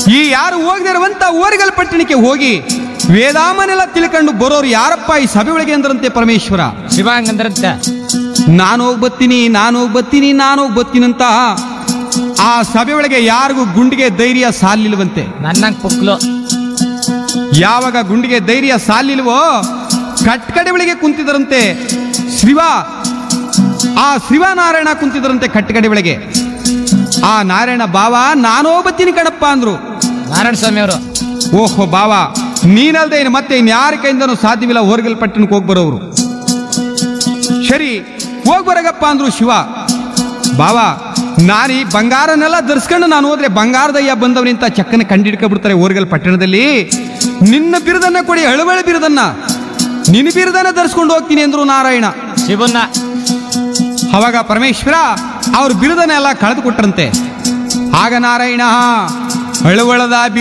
ಈ ಯಾರು ಹೋಗದಿರುವಂತ ಓರಿಗಲ್ ಪಟ್ಟಣಕ್ಕೆ ಹೋಗಿ ವೇದಾಮನೆಲ್ಲ ತಿಳ್ಕೊಂಡು ಬರೋರು ಯಾರಪ್ಪ ಈ ಸಭೆ ಒಳಗೆ ಅಂದ್ರಂತೆ ಪರಮೇಶ್ವರ ಶಿವ ಹಂಗಂದ್ರಂತ ನಾನು ಹೋಗಿ ಬತ್ತೀನಿ ನಾನು ಹೋಗಿ ಬತ್ತೀನಿ ನಾನು ಹೋಗಿ ಬತ್ತೀನಿ ಅಂತ ಆ ಸಭೆ ಒಳಗೆ ಯಾರಿಗೂ ಗುಂಡಿಗೆ ಧೈರ್ಯ ಸಾಲಿಲ್ವಂತೆ ನನ್ನಂಗ್ ಪುಕ್ಲು ಯಾವಾಗ ಗುಂಡಿಗೆ ಧೈರ್ಯ ಸಾಲಿಲ್ವೋ ಕಟ್ಕಡೆ ಒಳಗೆ ಕುಂತಿದರಂತೆ ಶಿವ ಆ ಶಿವನಾರಾಯಣ ಕುಂತಿದರಂತೆ ಕಟ್ಟಕಡೆ ಒಳಗೆ ಆ ನಾರಾಯಣ ಬಾವ ನಾನು ಬತ್ತೀನಿ ಕಣಪ್ಪ ಅಂದ್ರು ನಾರಾಯಣ ಸ್ವಾಮಿ ಅವರು ಓಹೋ ಬಾವ ನೀನಲ್ದೆ ಇನ್ನು ಮತ್ತೆ ಇನ್ಯಾರ ಕೈಯಿಂದನೂ ಸಾಧ್ಯವಿಲ್ಲ ಹೊರಗಲ್ ಪಟ್ಟಣಕ್ಕೆ ಹೋಗಿ ಬರೋರು ಸರಿ ಹೋಗ್ ಬರಗಪ್ಪ ಅಂದ್ರು ಶಿವ ಬಾವ ನಾನು ಈ ಬಂಗಾರನೆಲ್ಲ ಧರಿಸ್ಕೊಂಡು ನಾನು ಹೋದ್ರೆ ಬಂಗಾರದಯ್ಯ ಬಂದವನಿಂತ ಚಕ್ಕನ ಕಂಡಿಡ್ಕೊಬಿಡ್ತಾರೆ ಓರ್ಗಲ್ ಪಟ್ಟಣದಲ್ಲಿ ನಿನ್ನ ಬಿರುದನ್ನ ಕೊಡಿ ಅಳುವಳಿ ಬಿರುದನ್ನ ನಿನ್ನ ಬಿರುದನ್ನ ಧರಿಸ್ಕೊಂಡು ಹೋಗ್ತೀನಿ ಅಂದ್ರು ನಾರಾಯಣ ಶಿವನ್ನ ಅವಾಗ ಪರಮೇಶ್ವರ ಅವ್ರ ಬಿರುದನ್ನೆಲ್ಲ ಕಳೆದು ಕೊಟ್ರಂತೆ ಆಗ ನಾರಾಯಣ ಅಳುವಳದ